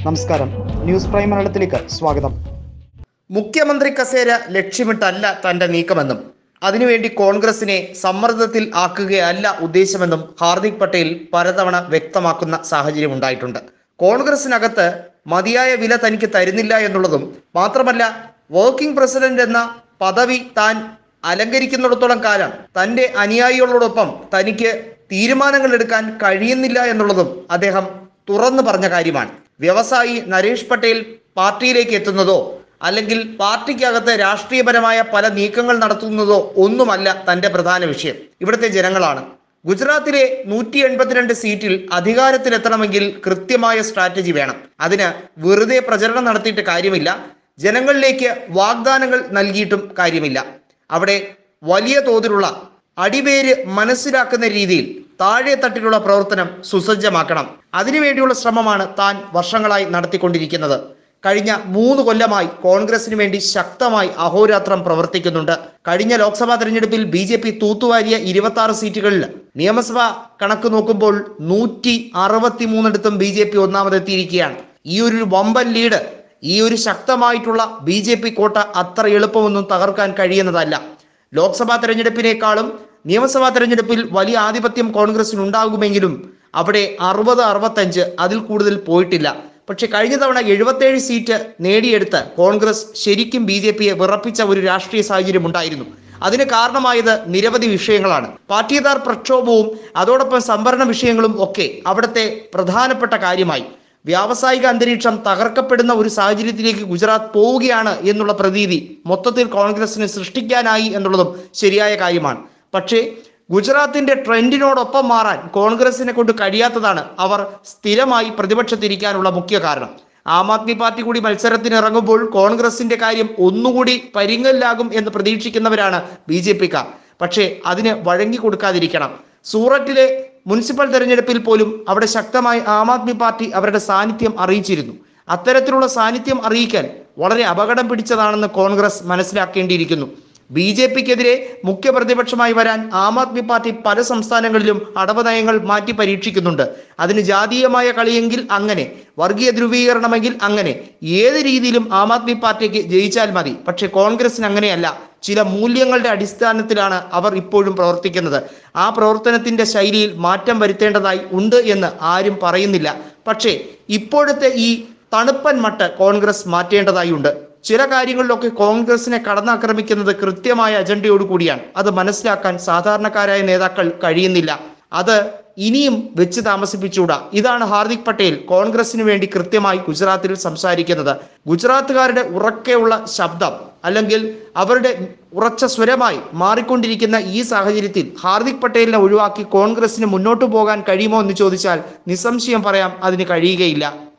നമസ്കാരം news prime മലയാളത്തിലേക്ക് സ്വാഗതം മുഖ്യമന്ത്രി കസേര ലക്ഷ്യമിട്ടല്ല തന്റെ നീക്കമെന്നും അതിനുവേണ്ടി കോൺഗ്രസിനെ സമ്മർദ്ദത്തിൽ ആക്കുകയല്ല ഉദ്ദേശമെന്നും ഹാർദിക് പട്ടേൽ പലതവണ വ്യക്തമാക്കുന്ന സാഹചര്യം ഉണ്ടായിട്ടുണ്ട് കോൺഗ്രസിനകത്ത് മതിയായ വില തനിക്ക് തരുന്നില്ല എന്നുള്ളതും മാത്രമല്ല വർക്കിംഗ് പ്രസിഡന്റ് എന്ന പദവി താൻ അലങ്കരിക്കുന്നിടത്തോളം കാലം തന്റെ അനുയായികളോടൊപ്പം തനിക്ക് തീരുമാനങ്ങൾ എടുക്കാൻ കഴിയുന്നില്ല എന്നുള്ളതും അദ്ദേഹം തുറന്നു പറഞ്ഞ കാര്യമാണ് വ്യവസായി നരേഷ് പട്ടേൽ പാർട്ടിയിലേക്ക് എത്തുന്നതോ അല്ലെങ്കിൽ പാർട്ടിക്കകത്ത് രാഷ്ട്രീയപരമായ പല നീക്കങ്ങൾ നടത്തുന്നതോ ഒന്നുമല്ല തന്റെ പ്രധാന വിഷയം ഇവിടുത്തെ ജനങ്ങളാണ് ഗുജറാത്തിലെ നൂറ്റി എൺപത്തിരണ്ട് സീറ്റിൽ അധികാരത്തിലെത്തണമെങ്കിൽ കൃത്യമായ സ്ട്രാറ്റജി വേണം അതിന് വെറുതെ പ്രചരണം നടത്തിയിട്ട് കാര്യമില്ല ജനങ്ങളിലേക്ക് വാഗ്ദാനങ്ങൾ നൽകിയിട്ടും കാര്യമില്ല അവിടെ വലിയ തോതിലുള്ള അടിവേര് മനസ്സിലാക്കുന്ന രീതിയിൽ താഴെ തട്ടിലുള്ള പ്രവർത്തനം സുസജ്ജമാക്കണം അതിനുവേണ്ടിയുള്ള ശ്രമമാണ് താൻ വർഷങ്ങളായി നടത്തിക്കൊണ്ടിരിക്കുന്നത് കഴിഞ്ഞ മൂന്ന് കൊല്ലമായി കോൺഗ്രസിന് വേണ്ടി ശക്തമായി അഹോരാത്രം പ്രവർത്തിക്കുന്നുണ്ട് കഴിഞ്ഞ ലോക്സഭാ തെരഞ്ഞെടുപ്പിൽ ബി ജെ പി തൂത്തുവാരിയ ഇരുപത്തി ആറ് സീറ്റുകളിൽ നിയമസഭ കണക്ക് നോക്കുമ്പോൾ നൂറ്റി അറുപത്തി മൂന്നിടത്തും ബി ജെ പി ഒന്നാമതെത്തിയിരിക്കുകയാണ് ഈ ഒരു വമ്പൻ ലീഡ് ഈ ഒരു ശക്തമായിട്ടുള്ള ബി ജെ പി കോട്ട അത്ര എളുപ്പമൊന്നും തകർക്കാൻ കഴിയുന്നതല്ല ലോക്സഭാ തെരഞ്ഞെടുപ്പിനേക്കാളും നിയമസഭാ തെരഞ്ഞെടുപ്പിൽ വലിയ ആധിപത്യം കോൺഗ്രസിന് ഉണ്ടാകുമെങ്കിലും അവിടെ അറുപത് അറുപത്തഞ്ച് അതിൽ കൂടുതൽ പോയിട്ടില്ല പക്ഷെ കഴിഞ്ഞ തവണ എഴുപത്തേഴ് സീറ്റ് നേടിയെടുത്ത് കോൺഗ്രസ് ശരിക്കും ബി ജെ പിയെ വിറപ്പിച്ച ഒരു രാഷ്ട്രീയ സാഹചര്യം ഉണ്ടായിരുന്നു അതിന് കാരണമായത് നിരവധി വിഷയങ്ങളാണ് പാർട്ടിയതാർ പ്രക്ഷോഭവും അതോടൊപ്പം സംവരണ വിഷയങ്ങളും ഒക്കെ അവിടുത്തെ പ്രധാനപ്പെട്ട കാര്യമായി വ്യാവസായിക അന്തരീക്ഷം തകർക്കപ്പെടുന്ന ഒരു സാഹചര്യത്തിലേക്ക് ഗുജറാത്ത് പോവുകയാണ് എന്നുള്ള പ്രതീതി മൊത്തത്തിൽ കോൺഗ്രസിന് സൃഷ്ടിക്കാനായി എന്നുള്ളതും ശരിയായ കാര്യമാണ് പക്ഷേ ഗുജറാത്തിന്റെ ട്രെൻഡിനോടൊപ്പം മാറാൻ കോൺഗ്രസിനെ കൊണ്ട് കഴിയാത്തതാണ് അവർ സ്ഥിരമായി പ്രതിപക്ഷത്തിരിക്കാനുള്ള മുഖ്യ കാരണം ആം ആദ്മി പാർട്ടി കൂടി മത്സരത്തിന് ഇറങ്ങുമ്പോൾ കോൺഗ്രസിന്റെ കാര്യം ഒന്നുകൂടി പരിങ്ങലിലാകും എന്ന് പ്രതീക്ഷിക്കുന്നവരാണ് ബി ജെ പിക്കാർ പക്ഷേ അതിന് വഴങ്ങി കൊടുക്കാതിരിക്കണം സൂററ്റിലെ മുനിസിപ്പൽ തെരഞ്ഞെടുപ്പിൽ പോലും അവിടെ ശക്തമായി ആം ആദ്മി പാർട്ടി അവരുടെ സാന്നിധ്യം അറിയിച്ചിരുന്നു അത്തരത്തിലുള്ള സാന്നിധ്യം അറിയിക്കാൻ വളരെ അപകടം പിടിച്ചതാണെന്ന് കോൺഗ്രസ് മനസ്സിലാക്കേണ്ടിയിരിക്കുന്നു ബി ജെ പിക്കെതിരെ മുഖ്യ പ്രതിപക്ഷമായി വരാൻ ആം ആദ്മി പാർട്ടി പല സംസ്ഥാനങ്ങളിലും അടവ് നയങ്ങൾ മാറ്റി പരീക്ഷിക്കുന്നുണ്ട് അതിന് ജാതീയമായ കളിയെങ്കിൽ അങ്ങനെ വർഗീയ ധ്രുവീകരണമെങ്കിൽ അങ്ങനെ ഏത് രീതിയിലും ആം ആദ്മി പാർട്ടിക്ക് ജയിച്ചാൽ മതി പക്ഷെ കോൺഗ്രസിന് അങ്ങനെയല്ല ചില മൂല്യങ്ങളുടെ അടിസ്ഥാനത്തിലാണ് അവർ ഇപ്പോഴും പ്രവർത്തിക്കുന്നത് ആ പ്രവർത്തനത്തിന്റെ ശൈലിയിൽ മാറ്റം വരുത്തേണ്ടതായി ഉണ്ട് എന്ന് ആരും പറയുന്നില്ല പക്ഷേ ഇപ്പോഴത്തെ ഈ തണുപ്പൻ മട്ട് കോൺഗ്രസ് മാറ്റേണ്ടതായി ഉണ്ട് ചില കാര്യങ്ങളിലൊക്കെ കോൺഗ്രസിനെ കടന്നാക്രമിക്കുന്നത് കൃത്യമായ അജണ്ടയോട് കൂടിയാണ് അത് മനസ്സിലാക്കാൻ സാധാരണക്കാരായ നേതാക്കൾ കഴിയുന്നില്ല അത് ഇനിയും വെച്ച് താമസിപ്പിച്ചുകൂടാ ഇതാണ് ഹാർദിക് പട്ടേൽ കോൺഗ്രസിന് വേണ്ടി കൃത്യമായി ഗുജറാത്തിൽ സംസാരിക്കുന്നത് ഗുജറാത്തുകാരുടെ ഉറക്കെയുള്ള ശബ്ദം അല്ലെങ്കിൽ അവരുടെ ഉറച്ച സ്വരമായി മാറിക്കൊണ്ടിരിക്കുന്ന ഈ സാഹചര്യത്തിൽ ഹാർദിക് പട്ടേലിനെ ഒഴിവാക്കി കോൺഗ്രസിന് മുന്നോട്ട് പോകാൻ കഴിയുമോ എന്ന് ചോദിച്ചാൽ നിസ്സംശയം പറയാം അതിന് കഴിയുകയില്ല